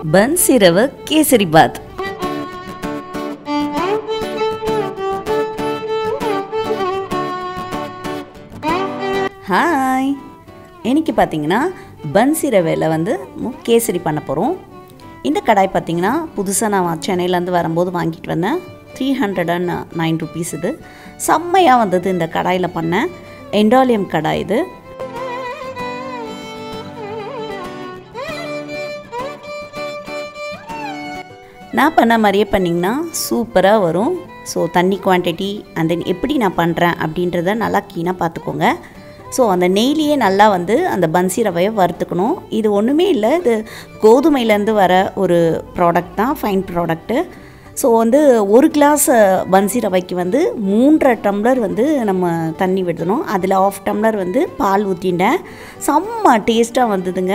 பன்சி ரவை கேசரி பாத் ஹாய் இன்னைக்கு பார்த்தீங்கன்னா பன்சி ரவையில் வந்து மு- கேசரி பண்ண போகிறோம் இந்த கடாய் பார்த்தீங்கன்னா புதுசாக நான் சென்னையிலேருந்து வரும்போது வாங்கிட்டு வந்தேன் three hundred and nine rupees இது செம்மையாக வந்தது இந்த கடாயில் பண்ணேன் எண்டாலியம் கடாய் இது நான் பண்ண மாதிரியே பண்ணிங்கன்னா சூப்பராக வரும் ஸோ தண்ணி குவான்டிட்டி அண்ட் தென் எப்படி நான் பண்ணுறேன் அப்படின்றத நல்லா கீனாக பார்த்துக்கோங்க ஸோ அந்த நெய்லியே நல்லா வந்து அந்த பன்சி ரவையை வறுத்துக்கணும் இது ஒன்றுமே இல்லை இது கோதுமையிலேருந்து வர ஒரு ப்ராடக்ட் தான் ஃபைன் ப்ராடக்ட்டு ஸோ வந்து ஒரு கிளாஸ் பன்சி ரவைக்கு வந்து மூன்றரை டம்ளர் வந்து நம்ம தண்ணி விடணும் அதில் ஆஃப் டம்ளர் வந்து பால் ஊற்றிட்டேன் செம்ம டேஸ்ட்டாக வந்ததுங்க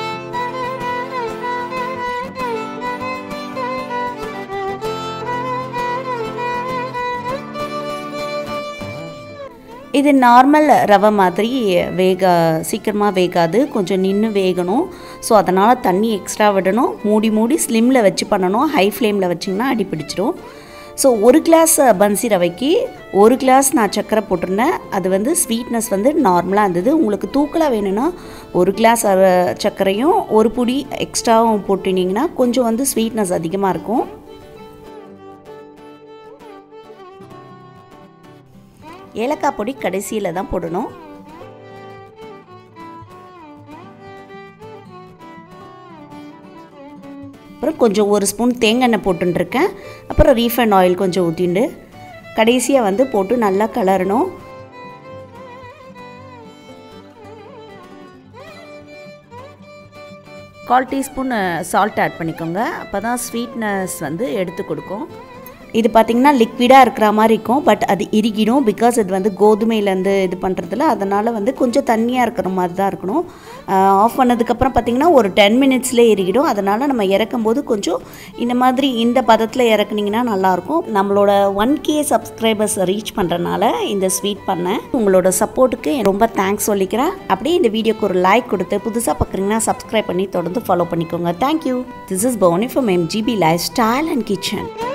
இது நார்மல் ரவை மாதிரி வேக சீக்கிரமாக வேகாது கொஞ்சம் நின்று வேகணும் ஸோ அதனால் தண்ணி எக்ஸ்ட்ரா விடணும் மூடி மூடி ஸ்லிம்மில் வச்சு பண்ணணும் ஹை ஃப்ளேமில் வச்சிங்கன்னா அடி பிடிச்சிரும் ஸோ ஒரு கிளாஸ் பன்சி ரவைக்கு ஒரு கிளாஸ் நான் சர்க்கரை போட்டிருந்தேன் அது வந்து ஸ்வீட்னஸ் வந்து நார்மலாக இருந்தது உங்களுக்கு தூக்கலாக வேணும்னா ஒரு கிளாஸ் அஹ், சர்க்கரையும் ஒரு புடி எக்ஸ்ட்ராவும் போட்டுனீங்கன்னா கொஞ்சம் வந்து ஸ்வீட்னஸ் அதிகமாக இருக்கும் ஏலக்காய் பொடி கடைசியில் தான் போடணும் அப்புறம் கொஞ்சம் ஒரு ஸ்பூன் தேங்காய் எண்ணெய் போட்டுருக்கேன் அப்புறம் ரீஃபைண்ட் ஆயில் கொஞ்சம் ஊற்றிண்டு கடைசியாக வந்து போட்டு நல்லா கலரணும் கால் டீஸ்பூன் சால்ட் ஆட் பண்ணிக்கோங்க அப்போ தான் ஸ்வீட்னஸ் வந்து எடுத்து கொடுக்கும் இது பார்த்திங்கன்னா லிக்விடாக இருக்கிற மாதிரி இருக்கும் பட் அது இறுகிடும் பிகாஸ் இது வந்து கோதுமையிலேருந்து இது பண்ணுறதுல அதனால் வந்து கொஞ்சம் தண்ணியாக இருக்கிற மாதிரி தான் இருக்கணும் ஆஃப் பண்ணதுக்கப்புறம் பார்த்திங்கன்னா ஒரு டென் மினிட்ஸ்லேயே இறுகிடும் அதனால் நம்ம இறக்கும் போது கொஞ்சம் இந்த மாதிரி இந்த பதத்தில் இறக்குனீங்கன்னா நல்லாயிருக்கும் நம்மளோட ஒன் கே சப்ஸ்கிரைபர்ஸ் ரீச் பண்ணுறனால இந்த ஸ்வீட் பண்ணேன் உங்களோட சப்போர்ட்டுக்கு ரொம்ப தேங்க்ஸ் சொல்லிக்கிறேன் அப்படியே இந்த வீடியோக்கு ஒரு லைக் கொடுத்து புதுசாக பார்க்குறீங்கன்னா சப்ஸ்கிரைப் பண்ணி தொடர்ந்து ஃபாலோ பண்ணிக்கோங்க thank you this is Pauni from MGP lifestyle and kitchen